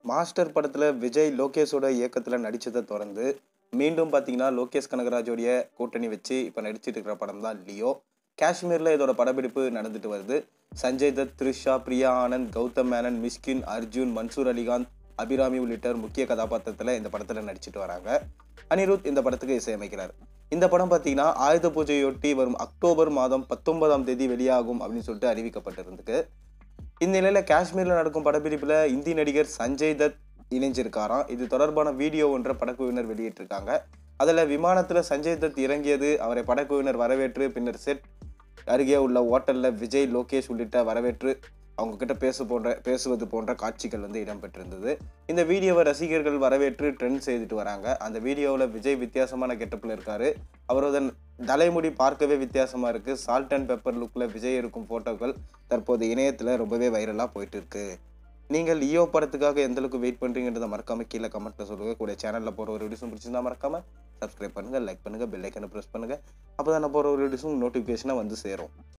master படத்தில் விஜய் லோகேஷோட இயக்கத்தில் நடித்ததை தொடர்ந்து மீண்டும் பார்த்தீங்கன்னா லோகேஷ் கனகராஜோடைய கூட்டணி வச்சு இப்போ நடிச்சிட்டு இருக்கிற படம் தான் லியோ காஷ்மீரில் இதோட படப்பிடிப்பு நடந்துட்டு வருது சஞ்சய் தத் த்ரிஷா பிரியா ஆனந்த் கௌதம் மேனன் மிஸ்கின் அர்ஜுன் மன்சூர் அலிகாந்த் அபிராமி உள்ளிட்ட முக்கிய கதாபாத்திரத்தில் இந்த படத்தில் நடிச்சிட்டு வராங்க அனிருத் இந்த படத்துக்கு இசையமைக்கிறார் இந்த படம் பார்த்தீங்கன்னா ஆயுத பூஜையொட்டி வரும் அக்டோபர் மாதம் பத்தொன்பதாம் தேதி வெளியாகும் அப்படின்னு சொல்லிட்டு அறிவிக்கப்பட்டிருந்துக்கு இந்நிலையில் காஷ்மீரில் நடக்கும் படப்பிடிப்பில் இந்தி நடிகர் சஞ்சய் தத் இணைஞ்சிருக்காராம் இது தொடர்பான வீடியோ ஒன்றை படக்குழுவினர் வெளியிட்டிருக்காங்க அதில் விமானத்தில் சஞ்சய் தத் இறங்கியது அவரை படக்குழுவினர் வரவேற்று பின்னர் செட் அருகே உள்ள ஹோட்டலில் விஜய் லோகேஷ் உள்ளிட்ட வரவேற்று அவங்க கிட்ட பேச போன்ற பேசுவது போன்ற காட்சிகள் வந்து இடம்பெற்றிருந்தது இந்த வீடியோவை ரசிகர்கள் வரவேற்று ட்ரெண்ட் செய்துட்டு வராங்க அந்த வீடியோவில் விஜய் வித்தியாசமான கெட்டப்பில் இருக்காரு அவரது தலைமுடி பார்க்கவே வித்தியாசமாக இருக்குது சால்ட் அண்ட் பெப்பர் லுக்கில் விஜய் இருக்கும் ஃபோட்டோக்கள் தற்போது இணையத்தில் ரொம்பவே வைரலாக போயிட்டு இருக்கு நீங்கள் லியோ படத்துக்காக எந்த அளவுக்கு வெயிட் பண்ணுறீங்கன்றதை மறக்காம கீழே கமெண்ட்டில் சொல்லுங்கள் கூட சேனலில் போகிற ஒரு வீடியோஸும் பிடிச்சிருந்தா மறக்காம சப்ஸ்கிரைப் பண்ணுங்கள் லைக் பண்ணுங்கள் பெல் ஐக்கனை ப்ரெஸ் பண்ணுங்கள் அப்போ தான் நான் போகிற ஒரு வீடியோஸும் நோட்டிஃபிகேஷனாக வந்து சேரும்